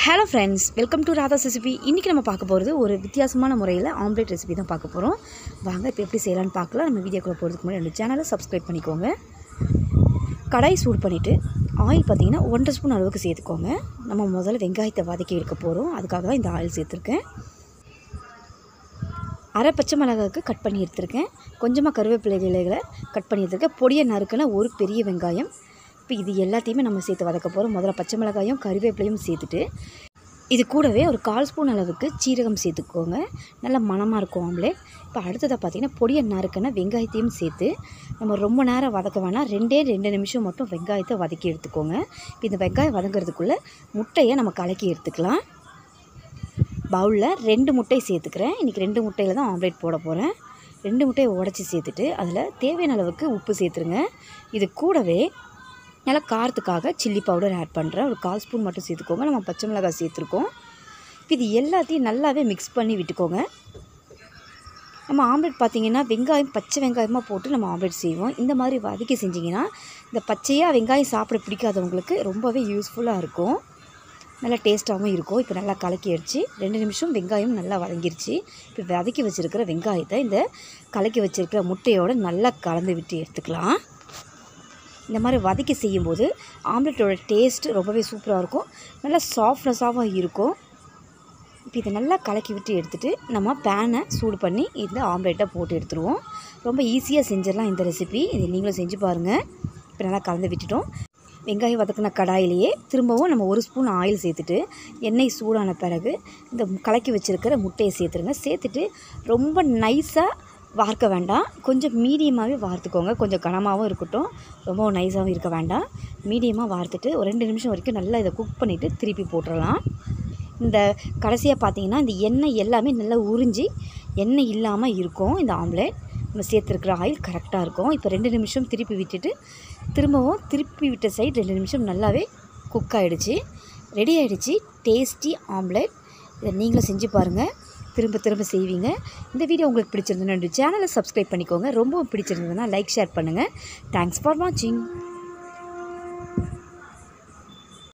hello friends welcome to Radha recipe இன்றைக்கி நம்ம பார்க்க போகிறது ஒரு வித்தியாசமான முறையில் ஆம்லேட் ரெசிபி தான் பார்க்க போகிறோம் வாங்க இப்போ எப்படி செய்யலாம்னு பார்க்கலாம் நம்ம வீடியோக்குள்ளே போகிறதுக்கு முன்னாடி என்னோட சேனலை சப்ஸ்கிரைப் பண்ணிக்கோங்க கடாய் சூடு பண்ணிவிட்டு ஆயில் பார்த்தீங்கன்னா ஒன்றரை ஸ்பூன் அளவுக்கு சேர்த்துக்கோங்க நம்ம முதல்ல வெங்காயத்தை வதக்கி எடுக்க போகிறோம் அதுக்காக தான் இந்த ஆயில் சேர்த்துருக்கேன் அரை பச்சை மிளகாவுக்கு கட் பண்ணி எடுத்திருக்கேன் கொஞ்சமாக கருவேப்பிலை இலைகளை கட் பண்ணி எடுத்திருக்கேன் பொடியை நறுக்குன ஒரு பெரிய வெங்காயம் இப்போ இது எல்லாத்தையுமே நம்ம சேர்த்து வதக்க போகிறோம் முதல்ல பச்சை மிளகாயும் கருவேப்பிலையும் சேர்த்துட்டு இது கூடவே ஒரு கால் ஸ்பூன் அளவுக்கு சீரகம் சேர்த்துக்கோங்க நல்ல மணமாக இருக்கும் ஆம்லேட் இப்போ அடுத்ததாக பார்த்தீங்கன்னா பொடியை நறுக்குன வெங்காயத்தையும் சேர்த்து நம்ம ரொம்ப நேரம் வதக்க வேணாம் ரெண்டே ரெண்டு நிமிஷம் மட்டும் வெங்காயத்தை வதக்கி எடுத்துக்கோங்க இப்போ இந்த வெங்காயம் வதங்கிறதுக்குள்ளே முட்டையை நம்ம கலக்கி எடுத்துக்கலாம் பவுலில் ரெண்டு முட்டை சேர்த்துக்கிறேன் இன்றைக்கி ரெண்டு முட்டையில் தான் ஆம்லேட் போட போகிறேன் ரெண்டு முட்டையை உடச்சி சேர்த்துட்டு அதில் தேவையான அளவுக்கு உப்பு சேர்த்துருங்க இது கூடவே நல்லா காரத்துக்காக சில்லி பவுடர் ஆட் பண்ணுறேன் ஒரு கால் ஸ்பூன் மட்டும் சேர்த்துக்கோங்க நம்ம பச்சை மிளகாய் சேர்த்துருக்கோம் இப்போ இது எல்லாத்தையும் நல்லாவே மிக்ஸ் பண்ணி விட்டுக்கோங்க நம்ம ஆம்லெட் பார்த்திங்கன்னா வெங்காயம் பச்சை வெங்காயமாக போட்டு நம்ம ஆம்லெட் செய்வோம் இந்த மாதிரி வதக்கி செஞ்சிங்கன்னா இந்த பச்சையாக வெங்காயம் சாப்பிட பிடிக்காதவங்களுக்கு ரொம்பவே யூஸ்ஃபுல்லாக இருக்கும் நல்லா டேஸ்ட்டாகவும் இருக்கும் இப்போ நல்லா கலக்கி அடிச்சு ரெண்டு நிமிஷம் வெங்காயம் நல்லா வதங்கிருச்சு இப்போ வதக்கி வச்சுருக்கிற வெங்காயத்தை இந்த கலக்கி வச்சுருக்கிற முட்டையோடு நல்லா கலந்து விட்டு எடுத்துக்கலாம் இந்த மாதிரி வதக்கி செய்யும்போது ஆம்லெட்டோட டேஸ்ட் ரொம்பவே சூப்பராக இருக்கும் நல்லா சாஃப்ட்னஸாகவும் இருக்கும் இப்போ இதை நல்லா கலக்கி விட்டு எடுத்துகிட்டு நம்ம பேனை சூடு பண்ணி இந்த ஆம்லேட்டை போட்டு எடுத்துருவோம் ரொம்ப ஈஸியாக செஞ்சிடலாம் இந்த ரெசிபி இதை நீங்களும் செஞ்சு பாருங்கள் இப்போ நல்லா கலந்து விட்டுட்டோம் வெங்காயம் வதக்கின கடாயிலேயே திரும்பவும் நம்ம ஒரு ஸ்பூன் ஆயில் சேர்த்துட்டு எண்ணெய் சூடான பிறகு இந்த கலக்கி வச்சுருக்கிற முட்டையை சேர்த்துருங்க சேர்த்துட்டு ரொம்ப நைஸாக வார்க்க வேண்டாம் கொஞ்சம் மீடியமாகவே வார்த்துக்கோங்க கொஞ்சம் கனமாகவும் இருக்கட்டும் ரொம்ப நைஸாகவும் இருக்க வேண்டாம் மீடியமாக வார்த்துட்டு ஒரு ரெண்டு நிமிஷம் வரைக்கும் நல்லா இதை குக் பண்ணிவிட்டு திருப்பி போட்டுடலாம் இந்த கடைசியாக பார்த்தீங்கன்னா இந்த எண்ணெய் எல்லாமே நல்லா உறிஞ்சி எண்ணெய் இல்லாமல் இருக்கும் இந்த ஆம்லேட் நம்ம சேர்த்துருக்குற ஆயில் கரெக்டாக இருக்கும் இப்போ ரெண்டு நிமிஷம் திருப்பி விட்டுட்டு திரும்பவும் திருப்பி விட்ட சைடு ரெண்டு நிமிஷம் நல்லாவே குக் ஆகிடுச்சு ரெடி ஆகிடுச்சு டேஸ்டி ஆம்லேட் இதை நீங்களும் செஞ்சு பாருங்கள் திரும்ப திரும்ப செய்வீங்க இந்த வீடியோ உங்களுக்கு பிடிச்சிருந்ததுன்னு சேனலை சப்ஸ்கிரைப் பண்ணிக்கோங்க ரொம்பவும் பிடிச்சிருந்ததுன்னா லைக் ஷேர் பண்ணுங்கள் தேங்க்ஸ் ஃபார் வாட்சிங்